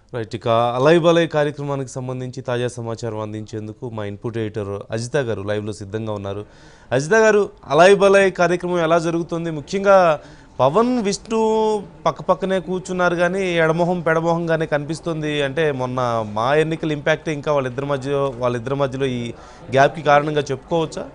right ఇక అలై బలై కార్యక్రమానికి సంబంధించి తాజా సమాచారం అందించేందుకు మా ఇన్పుట్ ఎడిటర్ అజిత గారు లైవ్లో సిద్ధంగా ఉన్నారు అజిత గారు అలై బలై కార్యక్రమం ఎలా జరుగుతుంది ముఖ్యంగా పవన్ విష్ణు పక్క పక్కనే కూర్చున్నారు కానీ ఎడమొహం పెడమొహంగానే కనిపిస్తుంది అంటే మొన్న మా ఎన్నికల ఇంపాక్ట్ ఇంకా వాళ్ళిద్దరి మధ్య వాళ్ళిద్దరి మధ్యలో ఈ గ్యాప్కి కారణంగా చెప్పుకోవచ్చా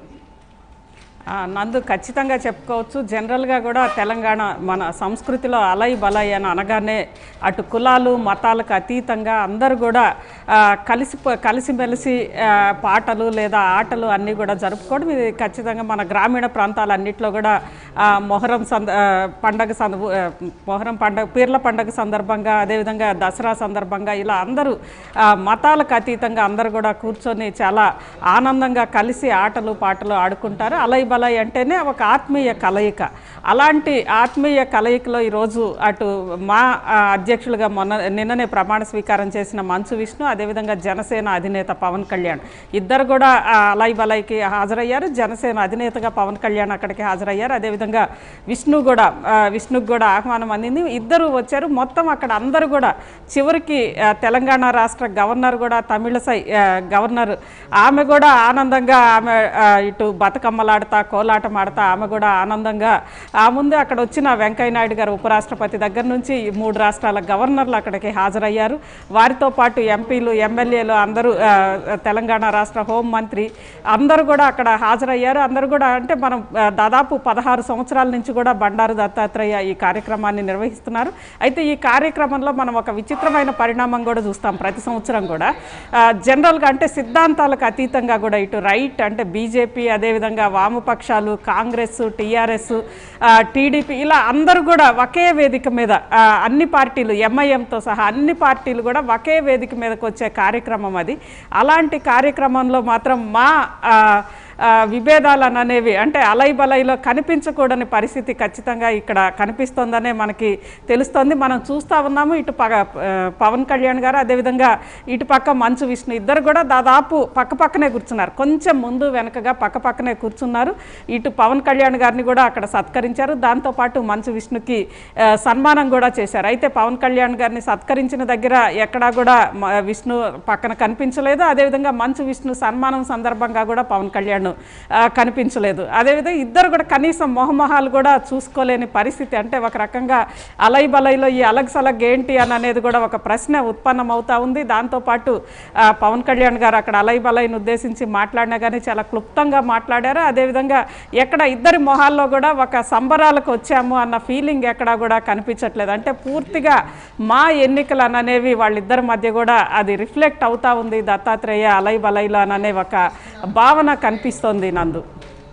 ఆ, నందు ఖచ్చితంగా చెప్పుకోవచ్చు జనరల్గా కూడా తెలంగాణ మన సంస్కృతిలో అలై బలై అని అనగానే అటు కులాలు మతాలకు అతీతంగా అందరూ కూడా ఆ, కలిసి కలిసిమెలిసి ఆ, పాటలు లేదా ఆటలు అన్నీ కూడా జరుపుకోవడం ఇది ఖచ్చితంగా మన గ్రామీణ ప్రాంతాలన్నింటిలో కూడా ఆ, మొహరం సంద ఆ, పండగ సంద ఆ, మొహరం పండగ పీర్ల పండగ సందర్భంగా అదేవిధంగా దసరా సందర్భంగా ఇలా అందరూ ఆ, మతాలకు అతీతంగా అందరూ కూడా కూర్చొని చాలా ఆనందంగా కలిసి ఆటలు పాటలు ఆడుకుంటారు అలై బలై అంటేనే ఒక ఆత్మీయ కలయిక అలాంటి ఆత్మీయ కలయికలో ఈరోజు అటు మా ఆ, అధ్యక్షులుగా మొన్న నిన్ననే ప్రమాణ స్వీకారం చేసిన మంచు విష్ణు అదేవిధంగా జనసేన అధినేత పవన్ కళ్యాణ్ ఇద్దరు కూడా ఆ, అలై బలైకి హాజరయ్యారు జనసేన అధినేతగా పవన్ కళ్యాణ్ అక్కడికి హాజరయ్యారు అదేవిధంగా విష్ణు కూడా ఆ, విష్ణుకు కూడా ఆహ్వానం అందింది ఇద్దరు వచ్చారు మొత్తం అక్కడ అందరూ కూడా చివరికి ఆ, తెలంగాణ రాష్ట్ర గవర్నర్ కూడా తమిళసై ఆ, గవర్నర్ ఆమె కూడా ఆనందంగా ఆమె ఆ, ఇటు బతుకమ్మలాడతా కోలాటం ఆడతా ఆమె కూడా ఆనందంగా ఆ ముందు అక్కడ వచ్చిన వెంకయ్య నాయుడు గారు ఉపరాష్ట్రపతి దగ్గర నుంచి ఈ మూడు రాష్ట్రాల గవర్నర్లు అక్కడికి హాజరయ్యారు వారితో పాటు ఎంపీలు ఎమ్మెల్యేలు అందరూ ఆ, తెలంగాణ రాష్ట్ర హోంమంత్రి అందరూ కూడా అక్కడ హాజరయ్యారు అందరూ కూడా అంటే మనం ఆ, దాదాపు పదహారు సంవత్సరాల నుంచి కూడా బండారు దత్తాత్రేయ ఈ కార్యక్రమాన్ని నిర్వహిస్తున్నారు అయితే ఈ కార్యక్రమంలో మనం ఒక విచిత్రమైన పరిణామం కూడా చూస్తాం ప్రతి సంవత్సరం కూడా ఆ, జనరల్గా అంటే సిద్ధాంతాలకు అతీతంగా కూడా ఇటు రైట్ అంటే బీజేపీ అదేవిధంగా వామపక్షాలు కాంగ్రెస్ టీఆర్ఎస్ టీడీపీ ఇలా అందరూ కూడా ఒకే వేదిక మీద ఆ, అన్ని పార్టీలు ఎంఐఎంతో సహా అన్ని పార్టీలు కూడా ఒకే వేదిక మీదకి వచ్చే కార్యక్రమం అది అలాంటి కార్యక్రమంలో మాత్రం మా ఆ, ఆ, విభేదాలు అనేవి అంటే అలై బలైలో కనిపించకూడని పరిస్థితి ఖచ్చితంగా ఇక్కడ కనిపిస్తోందనే మనకి తెలుస్తోంది మనం చూస్తూ ఉన్నాము ఇటు పగ ఆ, పవన్ కళ్యాణ్ గారు అదేవిధంగా ఇటు పక్క మంచు విష్ణు ఇద్దరు కూడా దాదాపు పక్క పక్కనే కూర్చున్నారు కొంచెం ముందు వెనకగా పక్క పక్కనే కూర్చున్నారు ఇటు పవన్ కళ్యాణ్ గారిని కూడా అక్కడ సత్కరించారు దాంతోపాటు మంచు విష్ణుకి ఆ, సన్మానం కూడా చేశారు అయితే పవన్ కళ్యాణ్ గారిని సత్కరించిన దగ్గర ఎక్కడా కూడా మ- విష్ణు పక్కన కనిపించలేదు అదేవిధంగా మంచు విష్ణు సన్మానం సందర్భంగా కూడా పవన్ కళ్యాణ్ ఆ, కనిపించలేదు అదేవిధంగా ఇద్దరు కూడా కనీసం మొహమొహాలు కూడా చూసుకోలేని పరిస్థితి అంటే ఒక రకంగా అలై బలైలో ఈ అలగ్ సలగ్ ఏంటి అని అనేది కూడా ఒక ప్రశ్న ఉత్పన్నం అవుతా ఉంది దాంతోపాటు ఆ, పవన్ కళ్యాణ్ గారు అక్కడ అలై బలైని ఉద్దేశించి మాట్లాడినా కానీ చాలా క్లుప్తంగా మాట్లాడారు అదేవిధంగా ఎక్కడ ఇద్దరి మొహాల్లో కూడా ఒక సంబరాలకు వచ్చాము అన్న ఫీలింగ్ ఎక్కడా కూడా కనిపించట్లేదు అంటే పూర్తిగా మా ఎన్నికలు అనేవి వాళ్ళిద్దరి మధ్య కూడా అది రిఫ్లెక్ట్ అవుతా ఉంది దత్తాత్రేయ అలై బలైలో అనే ఒక భావన కనిపిస్తోంది నందు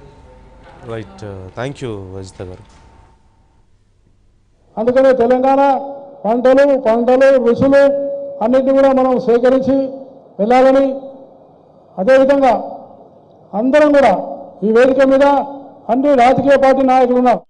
రైట్ థ్యాంక్ యూ అజిత గారు అందుకనే తెలంగాణ పంటలు పంటలు రుచులు అన్నిటిని కూడా మనం సేకరించి వెళ్ళాలని అదేవిధంగా అందరం కూడా ఈ వేదిక మీద అన్ని రాజకీయ పార్టీ నాయకులు ఉన్నారు